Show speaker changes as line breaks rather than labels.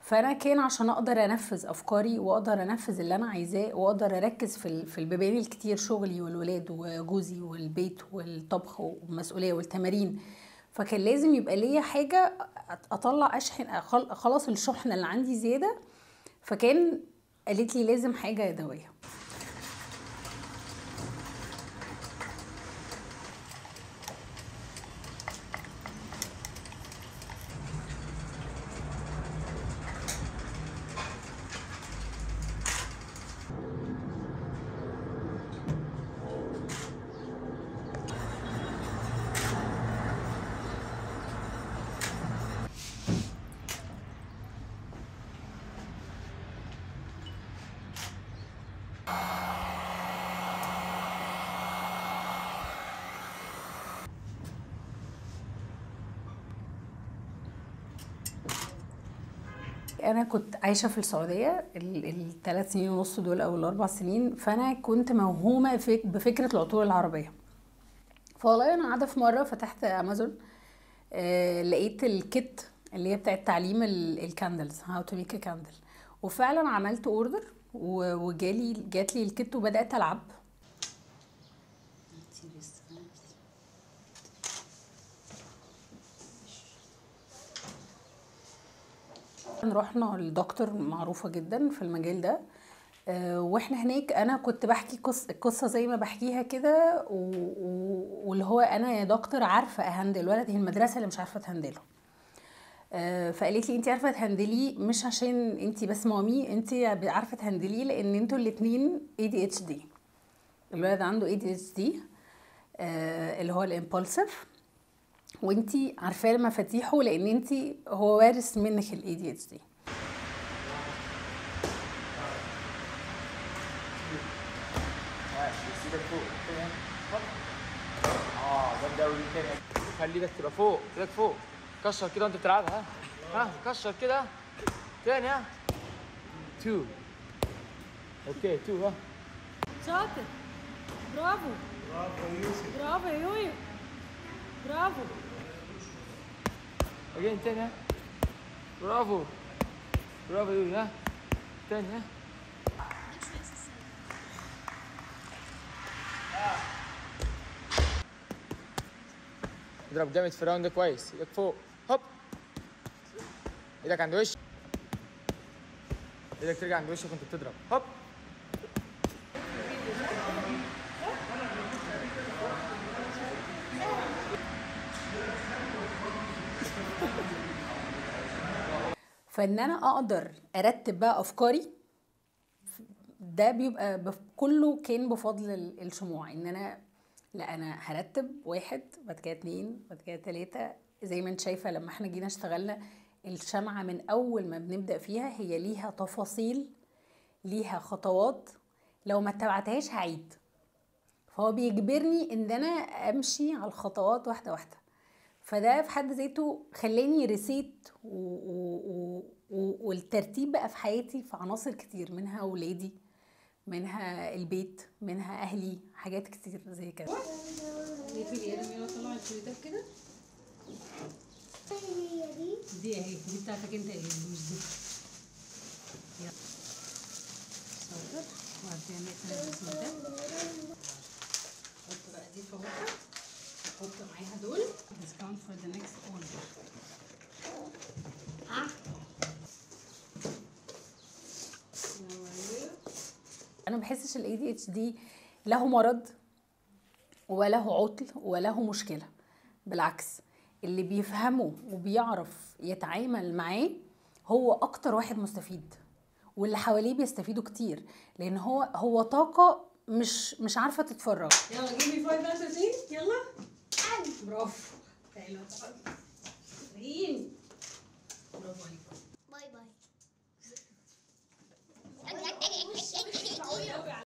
فانا كان عشان اقدر انفذ افكاري واقدر انفذ اللي انا عايزاه واقدر اركز في ال- في البيبان الكتير شغلي والولاد وجوزي والبيت والطبخ والمسؤوليه والتمارين فكان لازم يبقى ليا حاجه أط- اطلع اشحن أخل- اخلص الشحنه اللي عندي زياده فكان قالت لي لازم حاجه يدويه انا كنت عايشه في السعوديه الثلاث سنين ونص دول او الاربع سنين فانا كنت موهومه فك- بفكره العطور العربيه فوالله انا قاعده في مره فتحت امازون آه لقيت الكيت اللي هي بتاعت تعليم الكاندلز هاو تو ميك كاندل وفعلا عملت اوردر وجالي جات لي الكيت وبدات العب رحنا لدكتور معروفة جدا في المجال ده آه، واحنا هناك انا كنت بحكي قص- القصة زي ما بحكيها كده و- و- واللي هو انا يا دكتور عارفة اهندل ولد هي المدرسة اللي مش عارفة تهندله آه، فقالت لي انت عارفه تهندليه مش عشان انت بس مامي انت عارفه تهندليه لان انتوا الاثنين اي دي اتش دي الولد عنده اي دي اتش دي اللي هو الامبولسيف وانتي عارفاه مفاتيحه لان انتي هو وارث منك الاي دي اتش دي
بس ايدك فوق كده هوب. اه جامد قوي دي تاني خلي ايدك تبقى فوق ايدك فوق كشر كده وانت بتلعبها ها ها كشر كده تاني ها تو اوكي تو ها
شاطر برافو برافو يوسف برافو يا يويو برافو
اجين تاني ها برافو برافو يوي ها تاني ها اضرب جامد في الراوند ده كويس ايدك فوق هوب ايدك عند وشك ايدك ترجع عند وشك وانت بتضرب هوب
فان انا اقدر ارتب بقى افكاري ده بيبقى بف- كله كان بفضل ال- الشموع ان انا لا انا هرتب واحد بعد كده اتنين بعد كده تلاته زي ما انت شايفه لما احنا جينا اشتغلنا الشمعه من اول ما بنبدا فيها هي ليها تفاصيل ليها خطوات لو ما اتبعتهاش هعيد فهو بيجبرني ان انا امشي على الخطوات واحده واحده فده في حد ذاته خلاني رسيت و... و... و... و... والترتيب بقى في حياتي في عناصر كتير منها ولادي منها البيت منها اهلي حاجات كتير زي كده
نقفل يا ادم يلا طلع الشريطات كده دي اهي دي بتاعتك انت ايه مش دي يلا شاطر وبعدين نقفل الرسم ده حط بقى دي فوقها حط معاها دول discount for the next order
انا ما بحسش الاي دي اتش دي له مرض وله عطل وله مشكله بالعكس اللي بيفهمه وبيعرف يتعامل معاه هو اكتر واحد مستفيد واللي حواليه بيستفيدوا كتير لان هو هو طاقه مش مش عارفه تتفرغ
يلا give me five answers in يلا برافو تعالوا تعالوا برافو عليكم
باي باي